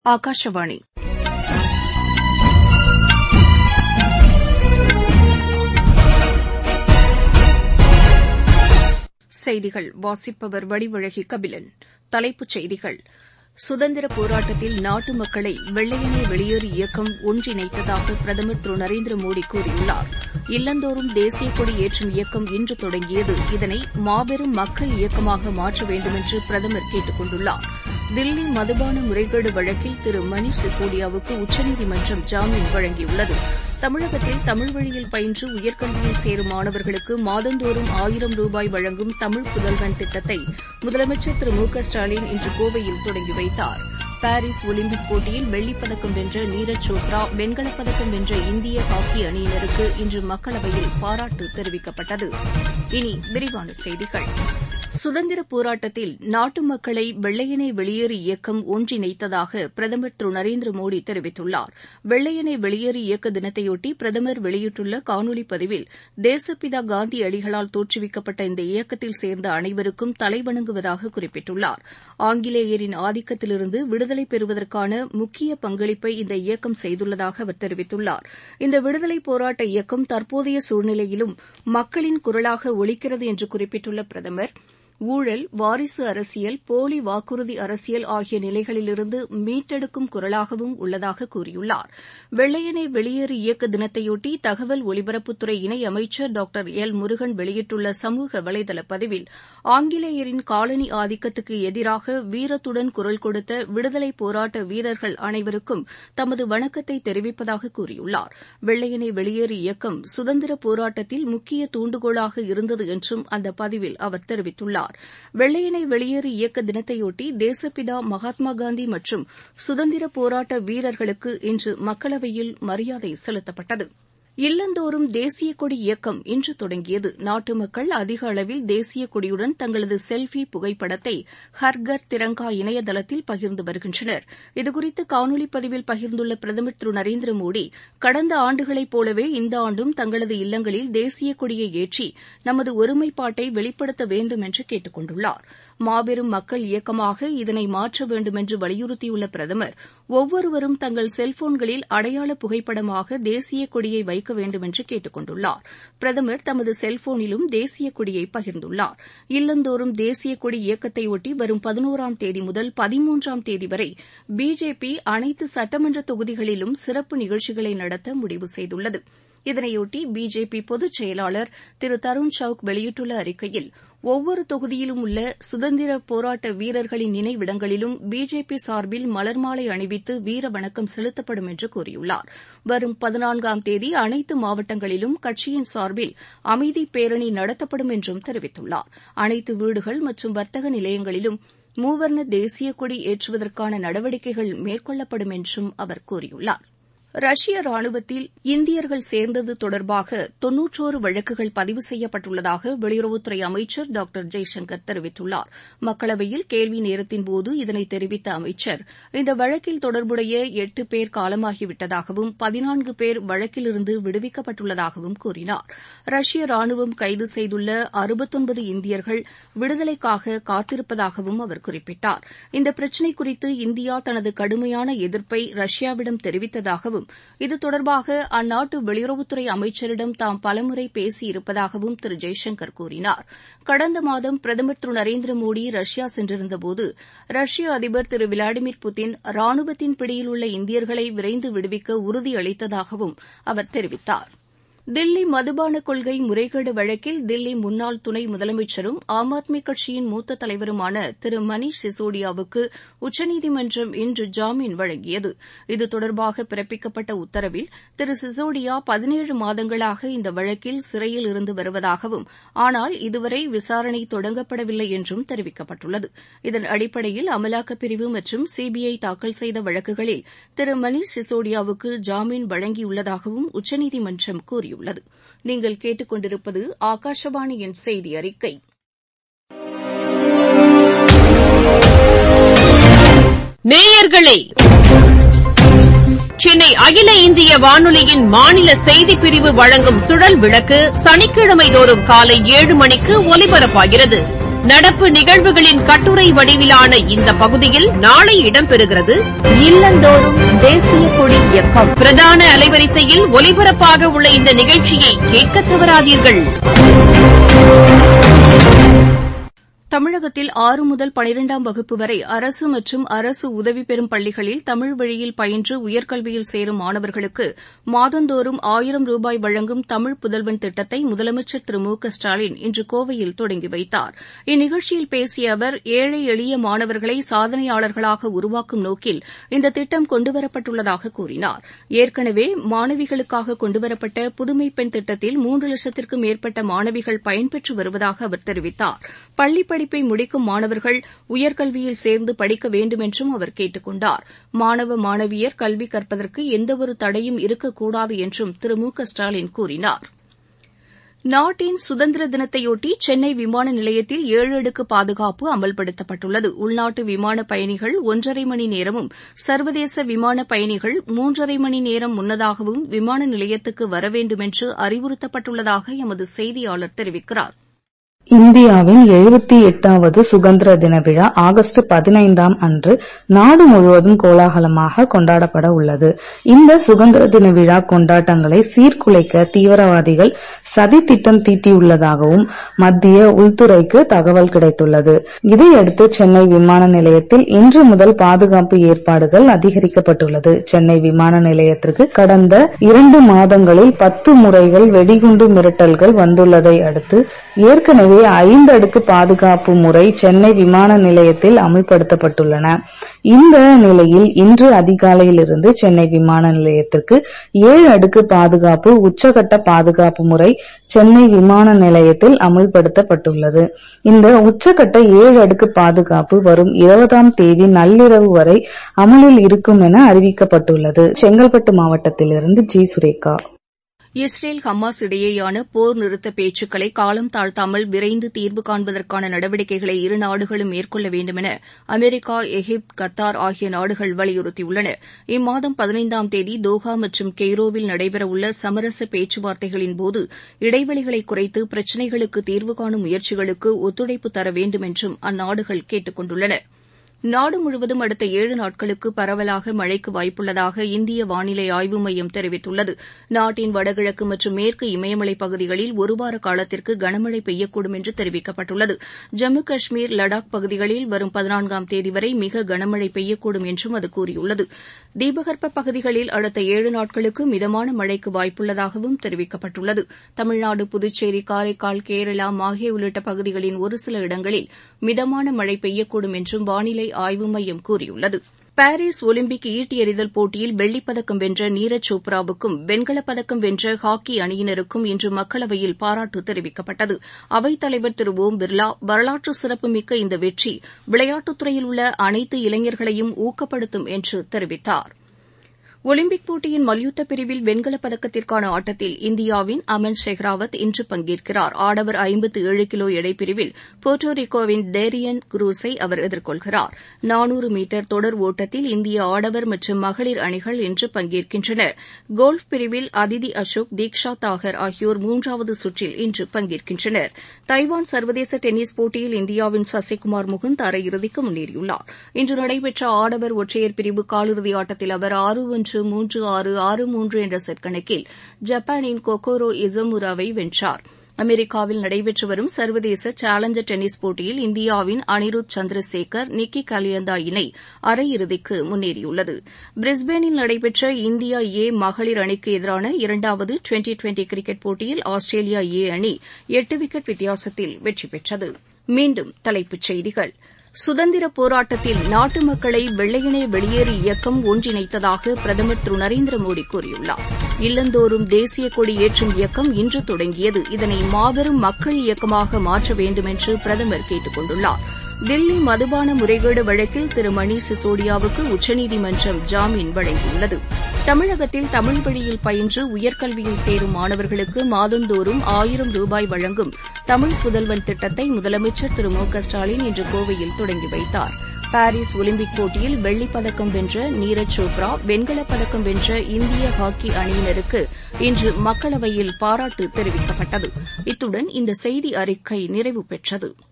ஆகாஷவாணி செய்திகள் வாசிப்பவர் வடிவழகி கபிலன் தலைப்புச் செய்திகள் சுதந்திரப் போராட்டத்தில் நாட்டு மக்களை வெள்ளையனே வெளியேறு இயக்கம் ஒன்றிணைத்ததாக பிரதமர் திரு நரேந்திர மோடி கூறியுள்ளார் இல்லந்தோறும் தேசிய கொடி ஏற்றும் இயக்கம் இன்று தொடங்கியது இதனை மாபெரும் மக்கள் இயக்கமாக மாற்ற வேண்டுமென்று பிரதமர் கேட்டுக் கொண்டுள்ளார் தில்லி மதுபான முறைகேடு வழக்கில் திரு மணீஷ் சிசோடியாவுக்கு உச்சநீதிமன்றம் ஜாமீன் வழங்கியுள்ளது தமிழகத்தில் தமிழ் வழியில் பயின்று உயர்கல்வியில் சேரும் மாணவர்களுக்கு மாதந்தோறும் ஆயிரம் ரூபாய் வழங்கும் தமிழ் புதல்வன் திட்டத்தை முதலமைச்சர் திரு மு க ஸ்டாலின் இன்று கோவையில் தொடங்கி வைத்தார் பாரிஸ் ஒலிம்பிக் போட்டியில் வெள்ளிப்பதக்கம் வென்ற நீரஜ் சோப்ரா வெண்கலப் பதக்கம் வென்ற இந்திய ஹாக்கி அணியினருக்கு இன்று மக்களவையில் பாராட்டு தெரிவிக்கப்பட்டது இனி விரிவான செய்திகள் சுதந்திரப் போராட்டத்தில் நாட்டு மக்களை வெள்ளையனே வெளியேறு இயக்கம் ஒன்றிணைத்ததாக பிரதமர் திரு நரேந்திர மோடி தெரிவித்துள்ளார் வெள்ளையனே வெளியேறு இயக்க தினத்தையொட்டி பிரதமர் வெளியிட்டுள்ள காணொலி பதிவில் தேசப்பிதா காந்தியடிகளால் தோற்றுவிக்கப்பட்ட இந்த இயக்கத்தில் சேர்ந்த அனைவருக்கும் தலைவணங்குவதாக குறிப்பிட்டுள்ளார் ஆங்கிலேயரின் ஆதிக்கத்திலிருந்து விடுதலை பெறுவதற்கான முக்கிய பங்களிப்பை இந்த இயக்கம் செய்துள்ளதாக அவர் தெரிவித்துள்ளார் இந்த விடுதலைப் போராட்ட இயக்கம் தற்போதைய சூழ்நிலையிலும் மக்களின் குரலாக ஒலிக்கிறது என்று குறிப்பிட்டுள்ள பிரதமர் ஊழல் வாரிசு அரசியல் போலி வாக்குறுதி அரசியல் ஆகிய நிலைகளிலிருந்து மீட்டெடுக்கும் குரலாகவும் உள்ளதாக கூறியுள்ளார் வெள்ளையனே வெளியேறு இயக்க தினத்தையொட்டி தகவல் ஒலிபரப்புத்துறை இணையமைச்சர் டாக்டர் எல் முருகன் வெளியிட்டுள்ள சமூக வலைதள பதிவில் ஆங்கிலேயரின் காலனி ஆதிக்கத்துக்கு எதிராக வீரத்துடன் குரல் கொடுத்த விடுதலைப் போராட்ட வீரர்கள் அனைவருக்கும் தமது வணக்கத்தை தெரிவிப்பதாக கூறியுள்ளார் வெள்ளையனே வெளியேறு இயக்கம் சுதந்திரப் போராட்டத்தில் முக்கிய தூண்டுகோலாக இருந்தது என்றும் அந்த பதிவில் அவர் தெரிவித்துள்ளார் வெள்ளையனே வெளியேறு இயக்க தினத்தையொட்டி தேசப்பிதா மகாத்மா காந்தி மற்றும் சுதந்திரப் போராட்ட வீரர்களுக்கு இன்று மக்களவையில் மரியாதை செலுத்தப்பட்டது இல்லந்தோறும் தேசிய கொடி இயக்கம் இன்று தொடங்கியது நாட்டு மக்கள் அதிக அளவில் தேசிய கொடியுடன் தங்களது செல்ஃபி புகைப்படத்தை ஹர்கர் திரங்கா இணையதளத்தில் பகிர்ந்து வருகின்றனர் இதுகுறித்து காணொலி பதிவில் பகிர்ந்துள்ள பிரதமர் திரு நரேந்திர மோடி கடந்த ஆண்டுகளைப் போலவே இந்த ஆண்டும் தங்களது இல்லங்களில் தேசிய கொடியை ஏற்றி நமது ஒருமைப்பாட்டை வெளிப்படுத்த வேண்டும் என்று கேட்டுக் கொண்டுள்ளார் மாபெரும் மக்கள் இயக்கமாக இதனை மாற்ற வேண்டுமென்று வலியுறுத்தியுள்ள பிரதமர் ஒவ்வொருவரும் தங்கள் செல்போன்களில் அடையாள புகைப்படமாக தேசிய கொடியை வைக்க வேண்டும் என்று கேட்டுக் கொண்டுள்ளார் பிரதமர் தமது செல்போனிலும் தேசிய கொடியை பகிர்ந்துள்ளார் இல்லந்தோறும் தேசிய கொடி இயக்கத்தையொட்டி வரும் பதினோராம் தேதி முதல் பதிமூன்றாம் தேதி வரை பிஜேபி அனைத்து சட்டமன்ற தொகுதிகளிலும் சிறப்பு நிகழ்ச்சிகளை நடத்த முடிவு செய்துள்ளது இதனையொட்டி பிஜேபி பொதுச் செயலாளர் திரு தருண் சவுக் வெளியிட்டுள்ள அறிக்கையில் ஒவ்வொரு தொகுதியிலும் உள்ள சுதந்திர போராட்ட வீரர்களின் நினைவிடங்களிலும் பிஜேபி சார்பில் மலர்மாலை அணிவித்து வீர வணக்கம் செலுத்தப்படும் என்று கூறியுள்ளார் வரும் பதினான்காம் தேதி அனைத்து மாவட்டங்களிலும் கட்சியின் சார்பில் அமைதி பேரணி நடத்தப்படும் என்றும் தெரிவித்துள்ளார் அனைத்து வீடுகள் மற்றும் வர்த்தக நிலையங்களிலும் மூவர்ண தேசிய கொடி ஏற்றுவதற்கான நடவடிக்கைகள் மேற்கொள்ளப்படும் என்றும் அவர் கூறியுள்ளார் ரஷ்ய ராணுவத்தில் இந்தியர்கள் சேர்ந்தது தொடர்பாக தொன்னூற்றோரு வழக்குகள் பதிவு செய்யப்பட்டுள்ளதாக வெளியுறவுத்துறை அமைச்சர் டாக்டர் ஜெய்சங்கர் தெரிவித்துள்ளார் மக்களவையில் கேள்வி நேரத்தின்போது இதனை தெரிவித்த அமைச்சர் இந்த வழக்கில் தொடர்புடைய எட்டு பேர் காலமாகிவிட்டதாகவும் பதினான்கு பேர் வழக்கிலிருந்து விடுவிக்கப்பட்டுள்ளதாகவும் கூறினார் ரஷ்ய ராணுவம் கைது செய்துள்ள அறுபத்தொன்பது இந்தியர்கள் விடுதலைக்காக காத்திருப்பதாகவும் அவர் குறிப்பிட்டார் இந்த பிரச்சினை குறித்து இந்தியா தனது கடுமையான எதிர்ப்பை ரஷ்யாவிடம் தெரிவித்ததாகவும் இது தொடர்பாக அந்நாட்டு வெளியுறவுத்துறை அமைச்சரிடம் தாம் பலமுறை பேசியிருப்பதாகவும் திரு ஜெய்சங்கர் கூறினார் கடந்த மாதம் பிரதமர் திரு நரேந்திர மோடி ரஷ்யா சென்றிருந்தபோது ரஷ்ய அதிபர் திரு விளாடிமிர் புட்டின் ராணுவத்தின் பிடியில் உள்ள இந்தியர்களை விரைந்து விடுவிக்க உறுதியளித்ததாகவும் அவர் தெரிவித்தார் தில்லி மதுபான கொள்கை முறைகேடு வழக்கில் தில்லி முன்னாள் துணை முதலமைச்சரும் ஆம் ஆத்மி கட்சியின் மூத்த தலைவருமான திரு மணீஷ் சிசோடியாவுக்கு உச்சநீதிமன்றம் இன்று ஜாமீன் வழங்கியது இது தொடர்பாக பிறப்பிக்கப்பட்ட உத்தரவில் திரு சிசோடியா பதினேழு மாதங்களாக இந்த வழக்கில் சிறையில் இருந்து வருவதாகவும் ஆனால் இதுவரை விசாரணை தொடங்கப்படவில்லை என்றும் தெரிவிக்கப்பட்டுள்ளது இதன் அடிப்படையில் அமலாக்கப் பிரிவு மற்றும் சிபிஐ தாக்கல் செய்த வழக்குகளில் திரு மணீஷ் சிசோடியாவுக்கு ஜாமீன் வழங்கியுள்ளதாகவும் உச்சநீதிமன்றம் கூறியுள்ளது கூறியுள்ளது நீங்கள் கேட்டுக்கொண்டிருப்பது ஆகாஷவாணியின் செய்தி அறிக்கை நேயர்களே சென்னை அகில இந்திய வானொலியின் மாநில செய்திப் பிரிவு வழங்கும் சுழல் விளக்கு சனிக்கிழமை தோறும் காலை ஏழு மணிக்கு ஒலிபரப்பாகிறது நடப்பு நிகழ்வுகளின் கட்டுரை வடிவிலான இந்த பகுதியில் நாளை இடம்பெறுகிறது இல்லந்தோறும் தேசிய கொடி இயக்கம் பிரதான அலைவரிசையில் ஒலிபரப்பாக உள்ள இந்த நிகழ்ச்சியை கேட்க தவறாதீர்கள் தமிழகத்தில் ஆறு முதல் பனிரெண்டாம் வகுப்பு வரை அரசு மற்றும் அரசு உதவி பெறும் பள்ளிகளில் தமிழ் வழியில் பயின்று உயர்கல்வியில் சேரும் மாணவர்களுக்கு மாதந்தோறும் ஆயிரம் ரூபாய் வழங்கும் தமிழ் புதல்வன் திட்டத்தை முதலமைச்சர் திரு மு க ஸ்டாலின் இன்று கோவையில் தொடங்கி வைத்தார் இந்நிகழ்ச்சியில் பேசிய அவர் ஏழை எளிய மாணவர்களை சாதனையாளர்களாக உருவாக்கும் நோக்கில் இந்த திட்டம் கொண்டுவரப்பட்டுள்ளதாக கூறினார் ஏற்கனவே மாணவிகளுக்காக கொண்டுவரப்பட்ட புதுமை பெண் திட்டத்தில் மூன்று லட்சத்திற்கும் மேற்பட்ட மாணவிகள் பயன்பெற்று வருவதாக அவர் தெரிவித்தார் பள்ளி படிப்பை முடிக்கும் மாணவர்கள் உயர்கல்வியில் சேர்ந்து படிக்க வேண்டும் என்றும் அவர் கேட்டுக் கொண்டார் மாணவ மாணவியர் கல்வி கற்பதற்கு எந்தவொரு தடையும் இருக்கக்கூடாது என்றும் திரு மு க ஸ்டாலின் கூறினார் நாட்டின் சுதந்திர தினத்தையொட்டி சென்னை விமான நிலையத்தில் ஏழு அடுக்கு பாதுகாப்பு அமல்படுத்தப்பட்டுள்ளது உள்நாட்டு விமான பயணிகள் ஒன்றரை மணி நேரமும் சர்வதேச விமான பயணிகள் மூன்றரை மணி நேரம் முன்னதாகவும் விமான நிலையத்துக்கு வர வேண்டுமென்று அறிவுறுத்தப்பட்டுள்ளதாக எமது செய்தியாளர் தெரிவிக்கிறார் இந்தியாவின் எழுபத்தி எட்டாவது சுதந்திர தின விழா ஆகஸ்ட் பதினைந்தாம் அன்று நாடு முழுவதும் கோலாகலமாக கொண்டாடப்பட உள்ளது இந்த சுதந்திர தின விழா கொண்டாட்டங்களை சீர்குலைக்க தீவிரவாதிகள் சதி திட்டம் தீட்டியுள்ளதாகவும் மத்திய உள்துறைக்கு தகவல் கிடைத்துள்ளது இதையடுத்து சென்னை விமான நிலையத்தில் இன்று முதல் பாதுகாப்பு ஏற்பாடுகள் அதிகரிக்கப்பட்டுள்ளது சென்னை விமான நிலையத்திற்கு கடந்த இரண்டு மாதங்களில் பத்து முறைகள் வெடிகுண்டு மிரட்டல்கள் வந்துள்ளதை அடுத்து ஏற்கனவே ஐந்து அடுக்கு பாதுகாப்பு முறை சென்னை விமான நிலையத்தில் அமல்படுத்தப்பட்டுள்ளன இந்த நிலையில் இன்று அதிகாலையிலிருந்து சென்னை விமான நிலையத்திற்கு ஏழு அடுக்கு பாதுகாப்பு உச்சகட்ட பாதுகாப்பு முறை சென்னை விமான நிலையத்தில் அமல்படுத்தப்பட்டுள்ளது இந்த உச்சகட்ட ஏழு அடுக்கு பாதுகாப்பு வரும் இருபதாம் தேதி நள்ளிரவு வரை அமலில் இருக்கும் என அறிவிக்கப்பட்டுள்ளது செங்கல்பட்டு மாவட்டத்திலிருந்து ஜி சுரேகா இஸ்ரேல் ஹமாஸ் இடையேயான போர் நிறுத்த பேச்சுக்களை காலம் தாழ்த்தாமல் விரைந்து தீர்வு காண்பதற்கான நடவடிக்கைகளை இரு நாடுகளும் மேற்கொள்ள வேண்டுமென அமெரிக்கா எகிப்து கத்தார் ஆகிய நாடுகள் வலியுறுத்தியுள்ளன இம்மாதம் பதினைந்தாம் தேதி தோஹா மற்றும் கெய்ரோவில் நடைபெறவுள்ள சமரச பேச்சுவார்த்தைகளின்போது இடைவெளிகளை குறைத்து பிரச்சினைகளுக்கு தீர்வு காணும் முயற்சிகளுக்கு ஒத்துழைப்பு தர வேண்டும் என்றும் அந்நாடுகள் கேட்டுக் கொண்டுள்ளன நாடு முழுவதும் அடுத்த ஏழு நாட்களுக்கு பரவலாக மழைக்கு வாய்ப்புள்ளதாக இந்திய வானிலை ஆய்வு மையம் தெரிவித்துள்ளது நாட்டின் வடகிழக்கு மற்றும் மேற்கு இமயமலைப் பகுதிகளில் ஒருவார காலத்திற்கு கனமழை பெய்யக்கூடும் என்று தெரிவிக்கப்பட்டுள்ளது ஜம்மு காஷ்மீர் லடாக் பகுதிகளில் வரும் பதினான்காம் தேதி வரை மிக கனமழை பெய்யக்கூடும் என்றும் அது கூறியுள்ளது தீபகற்ப பகுதிகளில் அடுத்த ஏழு நாட்களுக்கு மிதமான மழைக்கு வாய்ப்புள்ளதாகவும் தெரிவிக்கப்பட்டுள்ளது தமிழ்நாடு புதுச்சேரி காரைக்கால் கேரளா மாஹே உள்ளிட்ட பகுதிகளின் ஒரு சில இடங்களில் மிதமான மழை பெய்யக்கூடும் என்றும் வானிலை ஆய்வு மையம் கூறியுள்ளது பாரீஸ் ஒலிம்பிக் ஈட்டி எறிதல் போட்டியில் வெள்ளிப்பதக்கம் வென்ற நீரஜ் சோப்ராவுக்கும் வெண்கலப் பதக்கம் வென்ற ஹாக்கி அணியினருக்கும் இன்று மக்களவையில் பாராட்டு தெரிவிக்கப்பட்டது அவைத்தலைவர் திரு ஓம் பிர்லா வரலாற்று சிறப்புமிக்க இந்த வெற்றி விளையாட்டுத் துறையில் உள்ள அனைத்து இளைஞர்களையும் ஊக்கப்படுத்தும் என்று தெரிவித்தார் ஒலிம்பிக் போட்டியின் மல்யுத்த பிரிவில் வெண்கலப் பதக்கத்திற்கான ஆட்டத்தில் இந்தியாவின் அமன் ஷெஹ்ராவத் இன்று பங்கேற்கிறார் ஆடவர் ஐம்பத்து ஏழு கிலோ எடைப்பிரிவில் போர்ட்டோரிக்கோவின் டேரியன் குரூஸை அவர் எதிர்கொள்கிறார் நானூறு மீட்டர் தொடர் ஓட்டத்தில் இந்திய ஆடவர் மற்றும் மகளிர் அணிகள் இன்று பங்கேற்கின்றன கோல்ஃப் பிரிவில் அதிதி அசோக் தீக்ஷா தாகர் ஆகியோர் மூன்றாவது சுற்றில் இன்று பங்கேற்கின்றனர் தைவான் சர்வதேச டென்னிஸ் போட்டியில் இந்தியாவின் சசிகுமார் முகுந்த் அரையிறுதிக்கு முன்னேறியுள்ளார் இன்று நடைபெற்ற ஆடவர் ஒற்றையர் பிரிவு காலிறுதி ஆட்டத்தில் அவர் ஆறு ஒன்று மூன்று ஆறு ஆறு மூன்று என்ற செட் கணக்கில் ஜப்பானின் கொக்கோரோ இசமுராவை வென்றார் அமெரிக்காவில் நடைபெற்று வரும் சர்வதேச சேலஞ்சர் டென்னிஸ் போட்டியில் இந்தியாவின் அனிருத் சந்திரசேகர் நிக்கி கலியந்தா இணை அரையிறுதிக்கு முன்னேறியுள்ளது பிரிஸ்பேனில் நடைபெற்ற இந்தியா ஏ மகளிர் அணிக்கு எதிரான இரண்டாவது டுவெண்டி டுவெண்டி கிரிக்கெட் போட்டியில் ஆஸ்திரேலியா ஏ அணி எட்டு விக்கெட் வித்தியாசத்தில் வெற்றி பெற்றது மீண்டும் தலைப்புச் செய்திகள் சுதந்திரப் போராட்டத்தில் நாட்டு மக்களை வெள்ளையனே வெளியேறு இயக்கம் ஒன்றிணைத்ததாக பிரதமர் திரு நரேந்திர மோடி கூறியுள்ளார் இல்லந்தோறும் தேசிய கொடி ஏற்றும் இயக்கம் இன்று தொடங்கியது இதனை மாபெரும் மக்கள் இயக்கமாக மாற்ற வேண்டும் என்று பிரதமர் கேட்டுக் கொண்டுள்ளார் தில்லி மதுபான முறைகேடு வழக்கில் திரு மணீஷ் சிசோடியாவுக்கு உச்சநீதிமன்றம் ஜாமீன் வழங்கியுள்ளது தமிழகத்தில் தமிழ் வழியில் பயின்று உயர்கல்வியில் சேரும் மாணவர்களுக்கு மாதந்தோறும் ஆயிரம் ரூபாய் வழங்கும் தமிழ் புதல்வன் திட்டத்தை முதலமைச்சர் திரு மு க ஸ்டாலின் இன்று கோவையில் தொடங்கி வைத்தார் பாரிஸ் ஒலிம்பிக் போட்டியில் வெள்ளிப் பதக்கம் வென்ற நீரஜ் சோப்ரா வெண்கலப் பதக்கம் வென்ற இந்திய ஹாக்கி அணியினருக்கு இன்று மக்களவையில் பாராட்டு தெரிவிக்கப்பட்டது இத்துடன் இந்த செய்தி அறிக்கை நிறைவு பெற்றது